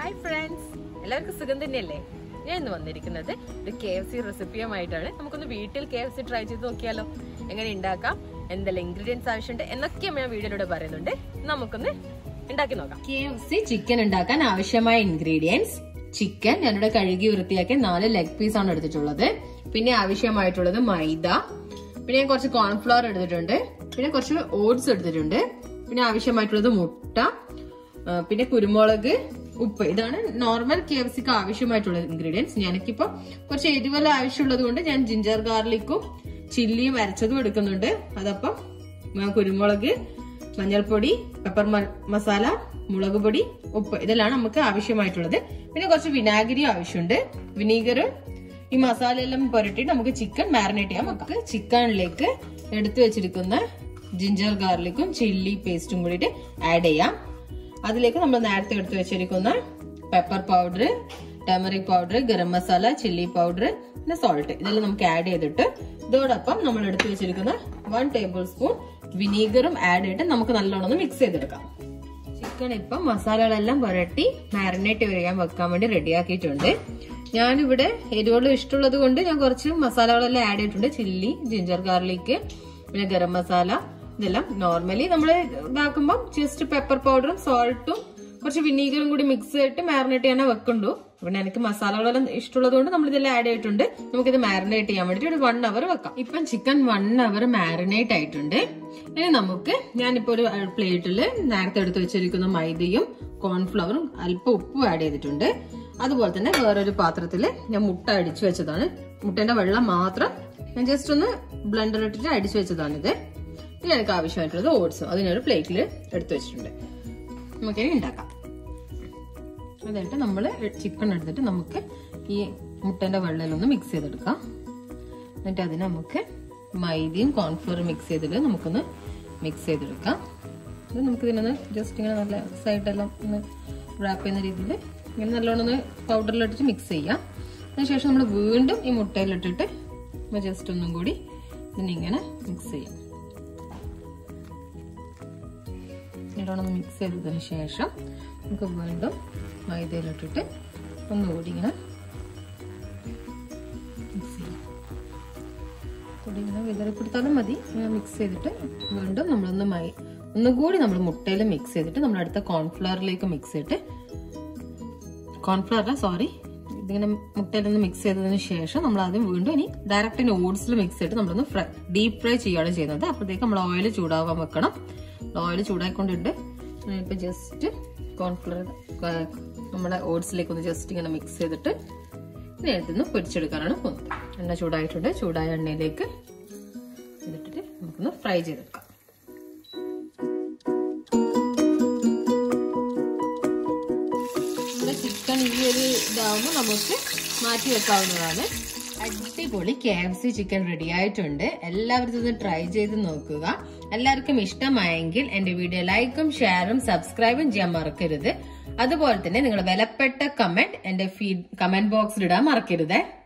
hi friends എല്ലാവർക്കും സുഖം തന്നെയല്ലേ ഞാൻ ഇന്ന് വന്നിരിക്കുന്നത് ഒരു കെ എഫ് സി റെസിപ്പിയുമായിട്ടാണ് നമുക്കൊന്ന് വീട്ടിൽ കെ എഫ് സി ട്രൈ ചെയ്ത് നോക്കിയാലോ എങ്ങനെ ഉണ്ടാക്കാം എന്തെല്ലാം ഇൻഗ്രീഡിയൻസ് ആവശ്യമുണ്ട് എന്നൊക്കെ ഞാൻ വീഡിയോയിലൂടെ പറയുന്നുണ്ട് നമുക്കൊന്ന് ഉണ്ടാക്കി നോക്കാം കെ എഫ് സി ചിക്കൻ ഉണ്ടാക്കാൻ ആവശ്യമായ ഇൻഗ്രീഡിയൻസ് ചിക്കൻ ഞാനിവിടെ കഴുകി വൃത്തിയാക്കി നാല് ലെഗ് പീസ് ആണ് എടുത്തിട്ടുള്ളത് പിന്നെ ആവശ്യമായിട്ടുള്ളത് മൈദ പിന്നെ ഞാൻ കുറച്ച് കോൺഫ്ലവർ എടുത്തിട്ടുണ്ട് പിന്നെ കുറച്ച് ഓട്സ് എടുത്തിട്ടുണ്ട് പിന്നെ ആവശ്യമായിട്ടുള്ളത് മുട്ട ആ, പിന്നെ കുരുമുളക് ഉപ്പ് ഇതാണ് നോർമൽ കെ എഫ് സിക്ക് ആവശ്യമായിട്ടുള്ള ഇൻഗ്രീഡിയൻസ് ഞാനൊക്കിപ്പോ കുറച്ച് എരിവെല്ലാം ആവശ്യമുള്ളത് കൊണ്ട് ഞാൻ ജിഞ്ചർ ഗാർലിക്കും ചില്ലിയും അരച്ചതും എടുക്കുന്നുണ്ട് അതപ്പം ആ, കുരുമുളക് മഞ്ഞൾപ്പൊടി പെപ്പർ മ- മസാല മുളക് പൊടി ഉപ്പ് ഇതെല്ലാം നമുക്ക് ആവശ്യമായിട്ടുള്ളത് പിന്നെ കുറച്ച് വിനാഗിരി ആവശ്യമുണ്ട് വിനീഗർ ഈ മസാല എല്ലാം പുരട്ടിയിട്ട് നമുക്ക് ചിക്കൻ മാരിനേറ്റ് ചെയ്യാം നമുക്ക് ചിക്കനിലേക്ക് എടുത്തു വെച്ചിരിക്കുന്ന ജിഞ്ചർ ഗാർലിക്കും ചില്ലി പേസ്റ്റും കൂടിയിട്ട് ആഡ് ചെയ്യാം അതിലേക്ക് നമ്മൾ നേരത്തെ എടുത്തു വെച്ചിരിക്കുന്ന pepper powder turmeric powder garam masala chilli powder പിന്നെ സോൾട്ട് ഇതെല്ലാം നമുക്ക് ആഡ് ചെയ്തിട്ട് ഇതോടൊപ്പം നമ്മൾ എടുത്തു വെച്ചിരിക്കുന്ന വൺ ടേബിൾ സ്പൂൺ വിനീഗറും ആഡ് ചെയ്തിട്ട് നമുക്ക് നല്ലോണം ഒന്ന് മിക്സ് ചെയ്തെടുക്കാം ചിക്കൻ ഇപ്പം മസാലകളെല്ലാം പുരട്ടി മാരിനേറ്റ് ചെയ്യാൻ വെക്കാൻ വേണ്ടി റെഡിയാക്കിയിട്ടുണ്ട് ഞാനിവിടെ എരിവുള്ള ഇഷ്ടമുള്ളത് കൊണ്ട് ഞാൻ കുറച്ച് മസാലകളെല്ലാം ആഡ് ചെയ്തിട്ടുണ്ട് ചില്ലി ജിഞ്ചർ ഗാർലിക് പിന്നെ ഗരം മസാല ഇതെല്ലാം നോർമലി നമ്മൾ ഇതാക്കുമ്പോൾ ജസ്റ്റ് പെപ്പർ പൗഡറും സോൾട്ടും കുറച്ച് വിനീഗറും കൂടി മിക്സ് ചെയ്തിട്ട് മാരിനേറ്റ് ചെയ്യാനേ വെക്കുള്ളൂ പിന്നെ എനിക്ക് മസാലകളെല്ലാം ഇഷ്ടമുള്ളത് കൊണ്ട് നമ്മൾ ഇതെല്ലാം ആഡ് ചെയ്തിട്ടുണ്ട് നമുക്കിത് മാരിനേറ്റ് ചെയ്യാൻ വേണ്ടിട്ട് ഒരു വൺ അവർ വെക്കാം ഇപ്പം ചിക്കൻ വൺ അവർ മാരിനേറ്റ് ആയിട്ടുണ്ട് ഇനി നമുക്ക് ഞാനിപ്പോ ഒരു പ്ലേറ്റിൽ നേരത്തെ എടുത്ത് വെച്ചിരിക്കുന്ന മൈദയും കോൺഫ്ലവറും അല്പം ഉപ്പും ആഡ് ചെയ്തിട്ടുണ്ട് അതുപോലെ തന്നെ വേറൊരു പാത്രത്തിൽ ഞാൻ മുട്ട അടിച്ചു വെച്ചതാണ് മുട്ടന്റെ വെള്ളം മാത്രം ഞാൻ ജസ്റ്റ് ഒന്ന് ബ്ലെൻഡർ ഇട്ടിട്ട് അടിച്ചു വെച്ചതാണിത് ഇനി എനിക്ക് ആവശ്യമായിട്ടുള്ളത് ഓട്സും അതിനൊരു പ്ലേറ്റിൽ എടുത്തു വെച്ചിട്ടുണ്ട് നമുക്കിനി ഉണ്ടാക്കാം അതായിട്ട് നമ്മൾ ചിക്കൻ എടുത്തിട്ട് നമുക്ക് ഈ മുട്ടന്റെ വെള്ളം ഒന്ന് മിക്സ് ചെയ്തെടുക്കാം എന്നിട്ട് അതിന് നമുക്ക് മൈദയും കോൺഫ്ലോറും മിക്സ് ചെയ്തിട്ട് നമുക്കൊന്ന് മിക്സ് ചെയ്തെടുക്കാം ഇത് നമുക്ക് ഇതിനൊന്ന് ജസ്റ്റ് ഇങ്ങനെ നല്ല സൈഡെല്ലാം ഒന്ന് റാപ്പ് ചെയ്യുന്ന രീതിയിൽ ഇങ്ങനെ നല്ലോണം ഒന്ന് പൗഡറിലിട്ടിട്ട് മിക്സ് ചെയ്യാം അതിനുശേഷം നമ്മൾ വീണ്ടും ഈ മുട്ടയിലിട്ടിട്ട് ജസ്റ്റ് ഒന്നും കൂടി ഇതിനിങ്ങനെ മിക്സ് ചെയ്യാം നല്ലോണം ഒന്ന് മിക്സ് ചെയ്തതിന് ശേഷം നമുക്ക് വീണ്ടും മൈദയിലിട്ടിട്ട് ഒന്നുകൂടി ഇങ്ങനെ മിക്സ് ചെയ്യാം കൂടി ഇങ്ങനെ വിതറിപ്പിടുത്താലും മതി ഇങ്ങനെ മിക്സ് ചെയ്തിട്ട് വീണ്ടും നമ്മളൊന്ന് മൈ ഒന്നുകൂടി നമ്മൾ മുട്ടയിൽ മിക്സ് ചെയ്തിട്ട് നമ്മൾ അടുത്ത കോൺഫ്ലവറിലേക്ക് മിക്സ് ചെയ്തിട്ട് കോൺഫ്ലവർ സോറി ഇതിങ്ങനെ മുട്ടയിലൊന്ന് മിക്സ് ചെയ്തതിന് ശേഷം നമ്മൾ ആദ്യം വീണ്ടും ഇനി ഡയറക്റ്റ് ഇനി ഓട്സിൽ മിക്സ് ചെയ്തിട്ട് നമ്മളൊന്ന് ഫ്രൈ ഡീപ് ഫ്രൈ ചെയ്യുകയാണ് ചെയ്യുന്നത് അപ്പോഴത്തേക്ക് നമ്മൾ ഓയിൽ ചൂടാവാൻ വെക്കണം ഓയിൽ ചൂടായിക്കൊണ്ടുണ്ട് ഇപ്പൊ ജസ്റ്റ് കോൺഫ്ലവർ നമ്മുടെ ഓട്സിലേക്ക് ഒന്ന് ജസ്റ്റ് ഇങ്ങനെ മിക്സ് ചെയ്തിട്ട് ഇനി എടുത്തുനിന്ന് പൊരിച്ചെടുക്കാനാണ് പോകുന്നത് എണ്ണ ചൂടായിട്ടുണ്ട് ചൂടായ എണ്ണയിലേക്ക് ഇതിട്ടിട്ട് നമുക്കൊന്ന് ഫ്രൈ ചെയ്തെടുക്കാം ചിക്കൻ ഈ ഒരു ഇതാവുമ്പോൾ നമുക്ക് മാറ്റി വെക്കാവുന്നതാണ് അടിപൊളി K F C chicken ready ആയിട്ടുണ്ട് എല്ലാവരും ഇത് ട്രൈ ചെയ്ത് നോക്കുക എല്ലാവർക്കും ഇഷ്ടമായെങ്കിൽ എന്റെ വീഡിയോ ലൈക്കും ഷെയറും സബ്സ്ക്രൈബും ചെയ്യാൻ മറക്കരുത് അതുപോലെ തന്നെ നിങ്ങളുടെ വിലപ്പെട്ട കമന്റ് എന്റെ ഫീഡ് കമന്റ് ബോക്സിൽ ഇടാൻ മറക്കരുത്